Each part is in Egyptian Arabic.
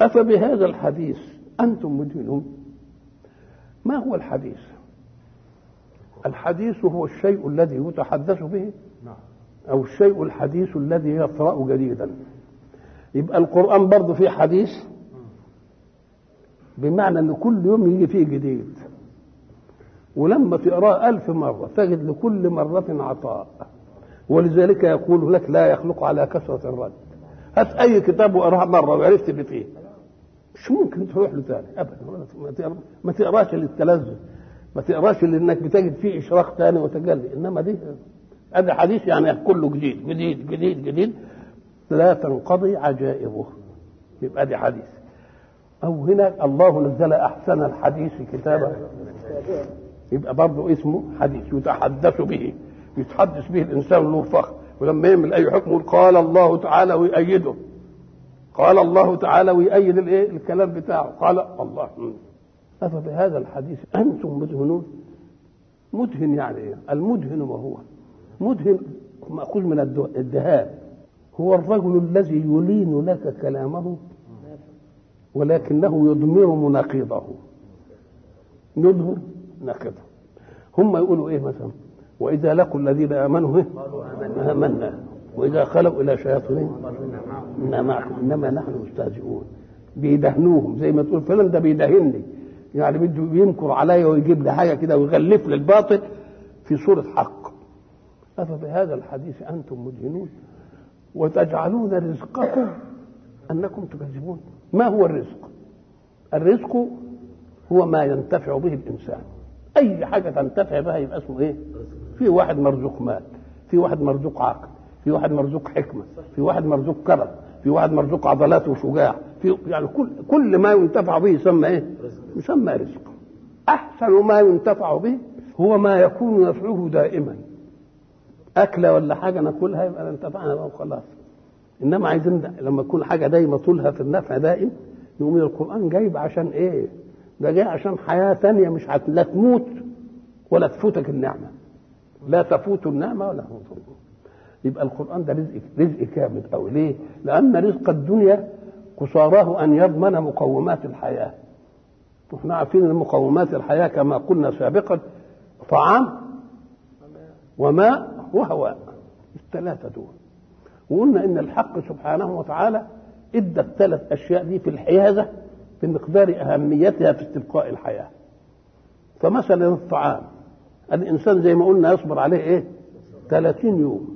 أفبهذا الحديث أنتم مدهنون ما هو الحديث الحديث هو الشيء الذي يتحدث به أو الشيء الحديث الذي يطرأ جديدا يبقى القرآن برضه فيه حديث بمعنى أن كل يوم يجي فيه جديد ولما تقراه ألف مرة تجد لكل مرة عطاء ولذلك يقول لك لا يخلق على كثرة الرد هات أي كتاب وقراه مرة وعرفت اللي فيه مش ممكن تروح له تاني أبدا ما تقراش للتلذذ ما تقراش لأنك بتجد فيه إشراق تاني وتجلي إنما دي هذا حديث يعني كله جديد جديد جديد جديد لا تنقضي عجائبه يبقى دي حديث أو هنا الله نزل أحسن الحديث كتابا يبقى برضه اسمه حديث يتحدث به يتحدث به الانسان له فخر ولما يعمل اي حكم يقول قال الله تعالى ويأيده قال الله تعالى ويأيد الايه الكلام بتاعه قال الله أفبهذا الحديث أنتم مدهنون مدهن يعني إيه؟ المدهن وهو مدهن مأخوذ من الدهان هو الرجل الذي يلين لك كلامه ولكنه يضمر مناقضه يضمر ناقضه هم يقولوا ايه مثلا واذا لقوا الذين امنوا إيه؟ امنا واذا خلوا الى شياطينهم انا معكم انما نحن مستهزئون بيدهنوهم زي ما تقول فلان ده بيدهنني يعني بده ينكر عليا ويجيب لي حاجه كده ويغلف لي الباطل في صوره حق افبهذا الحديث انتم مدهنون وتجعلون رزقكم انكم تكذبون ما هو الرزق الرزق هو ما ينتفع به الانسان اي حاجه تنتفع بها يبقى اسمه ايه في واحد مرزوق مال في واحد مرزوق عقل في واحد مرزوق حكمه في واحد مرزوق كرم في واحد مرزوق عضلات وشجاع في يعني كل كل ما ينتفع به يسمى ايه يسمى رزق احسن ما ينتفع به هو ما يكون نفعه دائما اكله ولا حاجه ناكلها يبقى انتفعنا بها وخلاص انما عايزين لما تكون حاجه دايما طولها في النفع دائم يقوم القران جايب عشان ايه ده جاي عشان حياه ثانيه مش هت... لا تموت ولا تفوتك النعمه لا تفوت النعمه ولا تفوت يبقى القران ده رزق رزق كامل قوي ليه؟ لان رزق الدنيا قصاراه ان يضمن مقومات الحياه واحنا عارفين ان مقومات الحياه كما قلنا سابقا طعام وماء وهواء الثلاثه دول وقلنا ان الحق سبحانه وتعالى ادى الثلاث اشياء دي في الحيازه بمقدار اهميتها في استبقاء الحياه فمثلا الطعام الانسان زي ما قلنا يصبر عليه ايه 30 يوم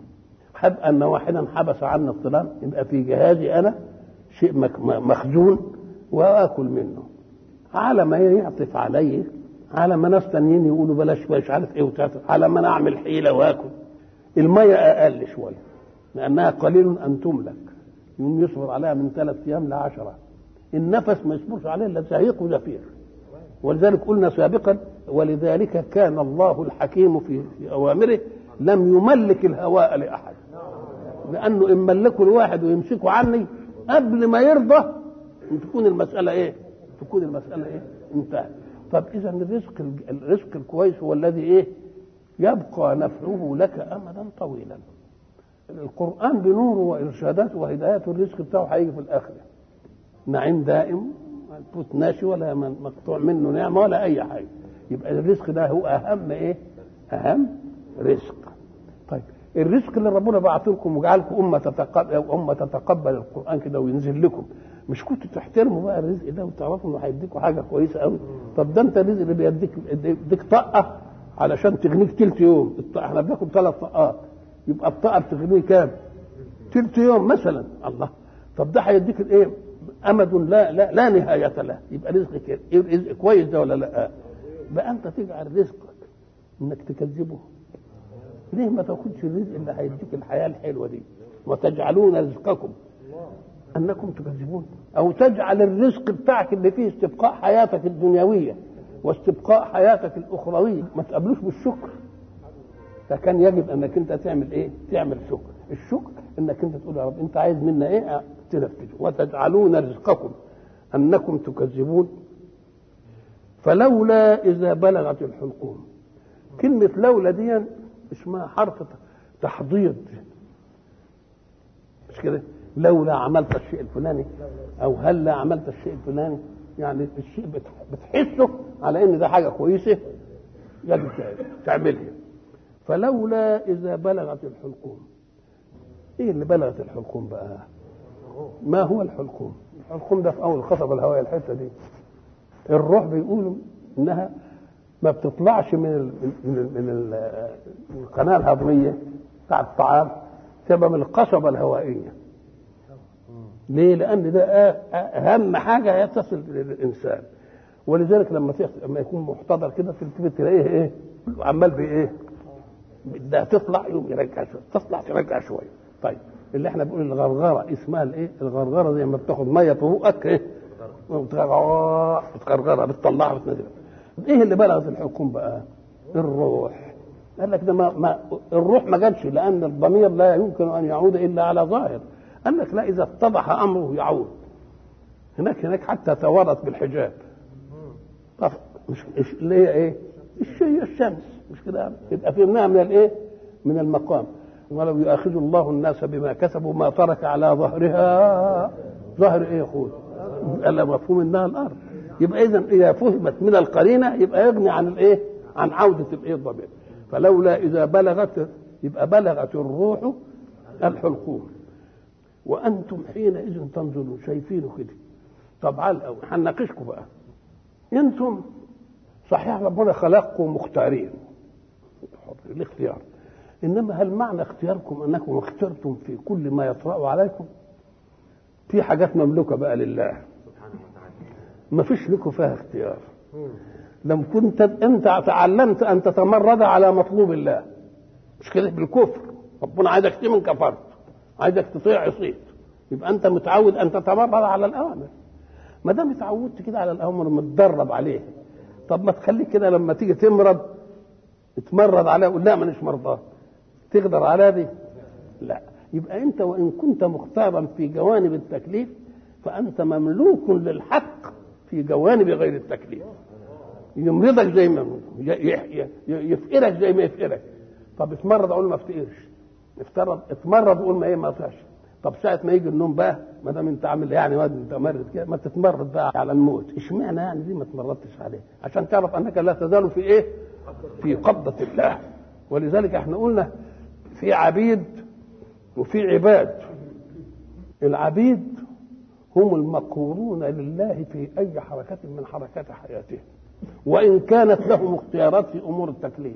حب ان واحدا حبس عنا الطعام يبقى في جهازي انا شيء مخزون واكل منه على ما يعطف عليه على ما ناس تانيين يقولوا بلاش مش عارف ايه وتعطف على ما انا اعمل حيله واكل الميه اقل شويه لانها قليل ان تملك يوم يصبر عليها من ثلاث ايام لعشره النفس ما يصبرش عليه الا زهيق وزفير ولذلك قلنا سابقا ولذلك كان الله الحكيم في, في اوامره لم يملك الهواء لاحد لانه ان ملكه لواحد ويمسكه عني قبل ما يرضى تكون المساله ايه؟ تكون المساله ايه؟ انتهت طب اذا الرزق الرزق الكويس هو الذي ايه؟ يبقى نفعه لك امدا طويلا القران بنوره وارشاداته وهداياته الرزق بتاعه هيجي في الاخره نعيم دائم الفوت ناشي ولا مقطوع منه نعمه ولا اي حاجه يبقى الرزق ده هو اهم ايه؟ اهم رزق طيب الرزق اللي ربنا بعث لكم وجعلكم امه تتقبل امه تتقبل القران كده وينزل لكم مش كنتوا تحترموا بقى الرزق ده وتعرفوا انه هيديكوا حاجه كويسه قوي طب ده انت الرزق اللي بيديك يديك طاقه علشان تغنيك تلت يوم احنا بناخد ثلاث طاقات يبقى الطاقه بتغنيه كام؟ تلت يوم مثلا الله طب ده هيديك الايه؟ امد لا لا لا نهايه له يبقى رزقك رزق كويس ده ولا لا؟ بقى انت تجعل رزقك انك تكذبه ليه ما تاخدش الرزق اللي هيديك الحياه الحلوه دي وتجعلون رزقكم انكم تكذبون او تجعل الرزق بتاعك اللي فيه استبقاء حياتك الدنيويه واستبقاء حياتك الاخرويه ما تقابلوش بالشكر فكان يجب انك انت تعمل ايه؟ تعمل شكر الشكر انك انت تقول يا رب انت عايز منا ايه؟ تنفذه وتجعلون رزقكم انكم تكذبون فلولا اذا بلغت الحلقوم كلمه لولا دي اسمها حرف تحضيض مش كده لولا عملت الشيء الفلاني او هلا عملت الشيء الفلاني يعني الشيء بتحسه على ان ده حاجه كويسه يجب تعملها فلولا اذا بلغت الحلقوم ايه اللي بلغت الحلقوم بقى ما هو الحلقوم الحلقوم ده في اول القصبه الهوائيه الحته دي الروح بيقولوا انها ما بتطلعش من ال من ال من ال القناه الهضميه بتاع الطعام تبقى من القصبه الهوائيه ليه؟ لان ده اهم حاجه تصل للانسان ولذلك لما لما يكون محتضر كده في الكبد تلاقيه ايه؟ عمال بايه؟ بدها تطلع يوم يرجع شويه تطلع ترجع شويه طيب اللي احنا بنقول الغرغره اسمها الايه؟ الغرغره زي ما بتاخد ميه فوقك ايه؟ بتغرغرها بتطلعها بتنزلها ايه اللي بلغت الحكم بقى؟ الروح قال لك ده ما, ما الروح ما جاتش لان الضمير لا يمكن ان يعود الا على ظاهر قال لك لا اذا اتضح امره يعود هناك هناك حتى توارت بالحجاب طب مش اللي هي ايه؟ الشيء الشمس مش كده يبقى فهمناها من الايه؟ من المقام ولو يؤاخذ الله الناس بما كسبوا ما ترك على ظهرها ظهر ايه يا اخويا؟ الا مفهوم انها الارض يبقى اذا اذا فهمت من القرينه يبقى يغني عن الايه؟ عن عوده الايه الضمير فلولا اذا بلغت يبقى بلغت الروح الحلقوم وانتم حينئذ تنظرون شايفينه كده طب على الاول هنناقشكم بقى انتم صحيح ربنا خلقكم مختارين الاختيار انما هل معنى اختياركم انكم اخترتم في كل ما يطرا عليكم في حاجات مملوكه بقى لله ما فيش لكم فيها اختيار لم كنت انت تعلمت ان تتمرد على مطلوب الله مش كده بالكفر ربنا عايزك تؤمن كفرت عايزك تطيع عصيت يبقى انت متعود ان تتمرد على الاوامر ما دام اتعودت كده على الاوامر ومتدرب عليه طب ما تخليك كده لما تيجي تمرض تمرض عليها قول لا مانيش مرضاه تقدر على دي لا يبقى انت وان كنت مختارا في جوانب التكليف فانت مملوك للحق في جوانب غير التكليف يمرضك زي ما يفقرك زي ما يفقرك طب اتمرض اقول ما افتقرش افترض اتمرض قول ما ايه ما اطيعش طب ساعة ما يجي النوم بقى ما دام انت عامل يعني واد انت مرض كده ما تتمرد بقى على الموت اشمعنى يعني دي ما تمرضتش عليه عشان تعرف انك لا تزال في ايه في قبضة الله ولذلك احنا قلنا في عبيد وفي عباد العبيد هم المقهورون لله في اي حركة من حركات حياتهم وان كانت لهم اختيارات في امور التكليف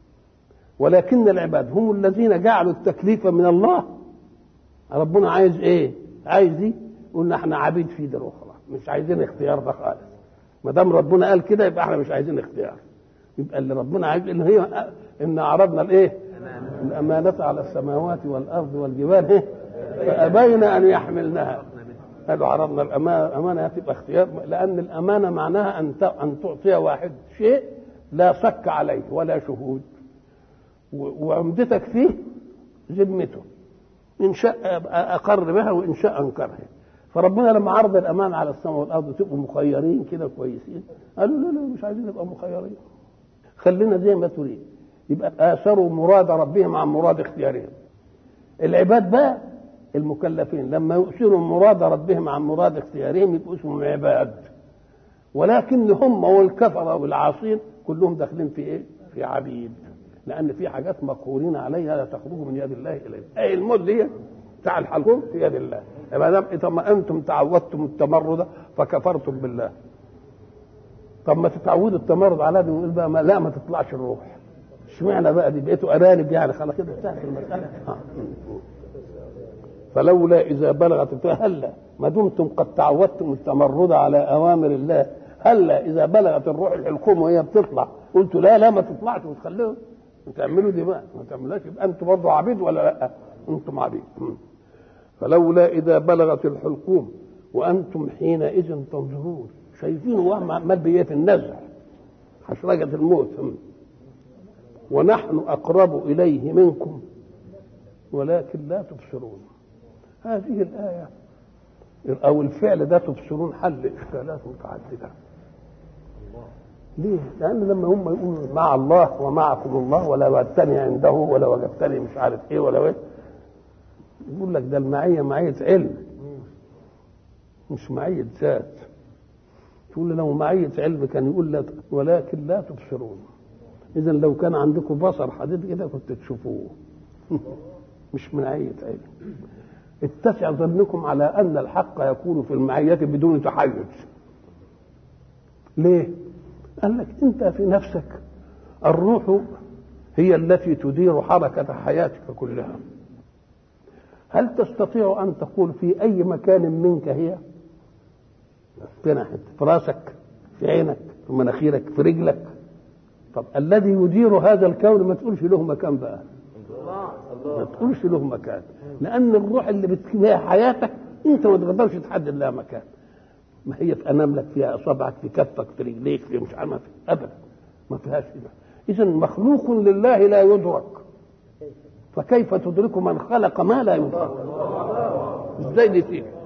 ولكن العباد هم الذين جعلوا التكليف من الله ربنا عايز ايه عايز دي قلنا احنا عبيد في دي اخرى مش عايزين اختيار ده خالص ما دام ربنا قال كده يبقى احنا مش عايزين اختيار يبقى اللي ربنا عايز ان هي ان عرضنا الايه الامانه على السماوات والارض والجبال ايه فابين ان يحملنها قالوا عرضنا الامانه تبقى اختيار لان الامانه معناها ان ان تعطي واحد شيء لا شك عليه ولا شهود وعمدتك فيه ذمته ان شاء اقر بها وان شاء انكرها فربنا لما عرض الامان على السماء والارض تبقوا مخيرين كده كويسين قالوا لا لا مش عايزين نبقى مخيرين خلينا زي ما تريد يبقى اثروا مراد ربهم عن مراد اختيارهم العباد بقى المكلفين لما يؤثروا مراد ربهم عن مراد اختيارهم يبقوا اسمهم عباد ولكن هم والكفره والعاصين كلهم داخلين في ايه؟ في عبيد لان في حاجات مقهورين عليها لا تخرج من يد الله اليه اي الموت دي بتاع الحلقوم في يد الله ما دام اذا انتم تعودتم التمرد فكفرتم بالله طب ما تتعودوا التمرد على دي ويقول بقى ما لا ما تطلعش الروح اشمعنى بقى دي بقيتوا ارانب يعني خلاص كده انتهت المساله آه. فلولا اذا بلغت هلا ما دمتم قد تعودتم التمرد على اوامر الله هلا اذا بلغت الروح الحلقوم وهي بتطلع قلتوا لا لا ما تطلعش وتخلوه تعملوا دي بقى ما تعملوهاش يبقى انتم برضه عبيد ولا لا؟ انتم عبيد فلولا اذا بلغت الحلقوم وانتم حينئذ تنظرون شايفين وهم عمال بيت النزع حشرجة الموت ونحن اقرب اليه منكم ولكن لا تبصرون هذه الايه او الفعل ده تبصرون حل اشكالات متعدده ليه؟ لأن لما هم يقولوا مع الله ومعكم الله ولا وجدتني عنده ولا وجدتني مش عارف إيه ولا إيه يقول لك ده المعية معية علم مش معية ذات تقول له لو معية علم كان يقول لك ولكن لا تبصرون إذا لو كان عندكم بصر حديد كده كنت تشوفوه مش معية علم اتسع ظنكم على أن الحق يكون في المعية بدون تحيز ليه؟ قال لك أنت في نفسك الروح هي التي تدير حركة حياتك كلها هل تستطيع أن تقول في أي مكان منك هي في ناحية في راسك في عينك في مناخيرك في رجلك طب الذي يدير هذا الكون ما تقولش له مكان بقى ما تقولش له مكان لأن الروح اللي بتكفيها حياتك أنت ما تقدرش تحدد لها مكان ما هي في أناملك فيها أصابعك في كفك في رجليك في مش عارف أبدا ما فيهاش كده إذا مخلوق لله لا يدرك فكيف تدرك من خلق ما لا يدرك ازاي دي فيه